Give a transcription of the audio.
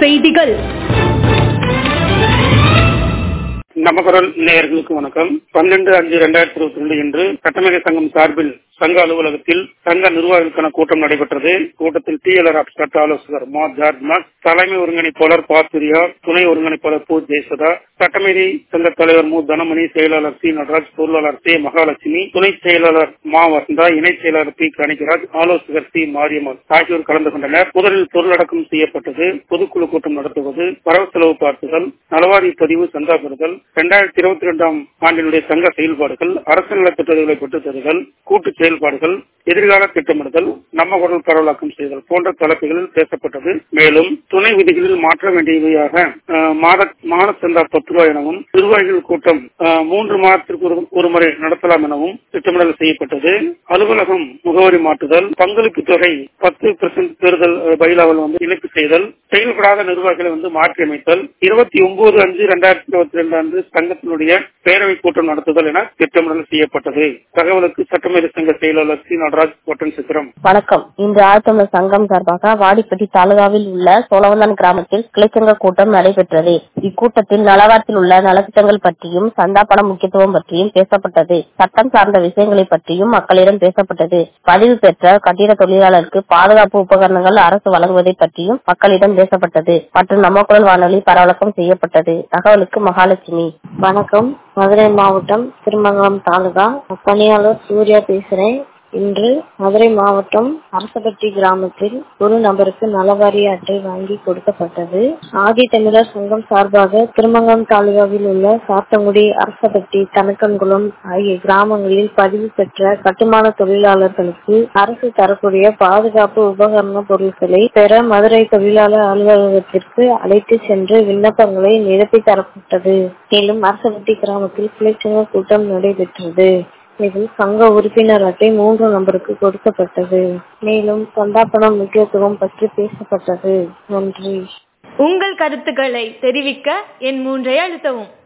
செய்திகள் நமக்குரல் நேயர்களுக்கு வணக்கம் பன்னெண்டு அஞ்சு இரண்டாயிரத்தி இருபத்தி ரெண்டு இன்று சட்டமேதை சங்கம் சார்பில் சங்க அலுவலகத்தில் சங்க நிர்வாகிகளுக்கான கூட்டம் நடைபெற்றது கூட்டத்தில் டிஎல்ஆர் ஆப் சட்ட ஆலோசகர் மா ஜார்ஜ் மாஸ் தலைமை ஒருங்கிணைப்பாளர் பா பிரியார் துணை ஒருங்கிணைப்பாளர் பூ ஜெயசுதா சட்டமேதை சங்க தலைவர் மு தனமணி செயலாளர் சி நடராஜ் பொருளாளர் சே மகாலட்சுமி துணை செயலாளர் மா வசந்தா இணை செயலாளர் பி கணிகராஜ் ஆலோசகர் சி மாரியம்மன் ஆகியோர் கலந்து கொண்டனர் முதலில் பொருளடக்கம் செய்யப்பட்டது பொதுக்குழு கூட்டம் நடத்துவது வரவு செலவு பார்த்துதல் நலவாரி பதிவு சந்தா பெறுதல் இரண்டாயிரத்தி இருபத்தி இரண்டாம் ஆண்டினுடைய சங்க செயல்பாடுகள் அரசு நலத் திட்டங்களை பெற்றுத் தருதல் கூட்டு செயல்பாடுகள் எதிர்கால திட்டமிடுதல் நம்ம குரல் பரவலாக்கம் செய்தல் போன்ற தலைப்புகளில் பேசப்பட்டது மேலும் துணை விதிகளில் மாற்ற வேண்டியவையாக அஹ், மாத மாத சந்தா பத்து ரூபாய் எனவும் நிர்வாகிகள் கூட்டம் அஹ், மூன்று மாதத்திற்கு ஒரு- ஒரு முறை நடத்தலாம் எனவும் திட்டமிடல் செய்யப்பட்டது அலுவலகம் முகவரி மாற்றுதல் பங்களிப்பு தொகை பத்து பெர்சென்ட் பெறுதல் அஹ், பைலாவில் வந்து இணைப்பு செய்தல் செயல்படாத நிர்வாகிகளை வந்து மாற்றி அமைத்தல் இருபத்தி ஒன்பது அஞ்சு இரண்டாயிரத்தி இருபத்தி ரெண்டு அன்று சங்கத்தினுடைய பேரவை கூட்டம் நடத்துதல் என திட்டமிடல் செய்யப்பட்டது தகவலுக்கு சட்டமேதை சங்க செயலாளர் சி நடராஜ் ஒட்டன் சித்திரம் வணக்கம் இன்று ஆழ்த்தமிழர் சங்கம் சார்பாக வாடிப்பட்டி தாலுகாவில் உள்ள சோழவந்தான் கிராமத்தில் கிளைச்சங்க கூட்டம் நடைபெற்றது இக்கூட்டத்தில் நலவாரத்தில் உள்ள நலத்திட்டங்கள் பற்றியும் சந்தா பண முக்கியத்துவம் பற்றியும் பேசப்பட்டது சட்டம் சார்ந்த விஷயங்களை பற்றியும் மக்களிடம் பேசப்பட்டது பதிவு பெற்ற கட்டிட தொழிலாளருக்கு பாதுகாப்பு உபகரணங்கள் அரசு வழங்குவதை பற்றியும் மக்களிடம் பேசப்பட்டது மற்றும் நம்ம குரல் வானொலி பரவலக்கம் செய்யப்பட்டது தகவலுக்கு மகாலட்சுமி வணக்கம் மதுரை மாவட்டம் திருமங்கலம் தாலுகா பணியாளர் சூர்யா பேசுறேன் இன்று மதுரை மாவட்டம் அரசப்பட்டி கிராமத்தில் ஒரு நபருக்கு நலவாரிய அட்டை வாங்கி கொடுக்கப்பட்டது ஆதி தமிழர் சங்கம் சார்பாக திருமங்கலம் தாலுகாவில் உள்ள சாத்தங்குடி அரசப்பட்டி தனக்கன்குளம் ஆகிய கிராமங்களில் பதிவு பெற்ற கட்டுமான தொழிலாளர்களுக்கு அரசு தரக்கூடிய பாதுகாப்பு உபகரண பொருட்களை பெற மதுரை தொழிலாளர் அலுவலகத்திற்கு அழைத்து சென்று விண்ணப்பங்களை நிரப்பி தரப்பட்டது மேலும் அரசப்பட்டி கிராமத்தில் கிளைச்சங்க கூட்டம் நடைபெற்றது இதில் சங்க உறுப்பினர் அட்டை மூன்று நபருக்கு கொடுக்கப்பட்டது மேலும் சந்தாப்பணம் முக்கியத்துவம் பற்றி பேசப்பட்டது நன்றி உங்கள் கருத்துக்களை தெரிவிக்க என் மூன்றை அழுத்தவும்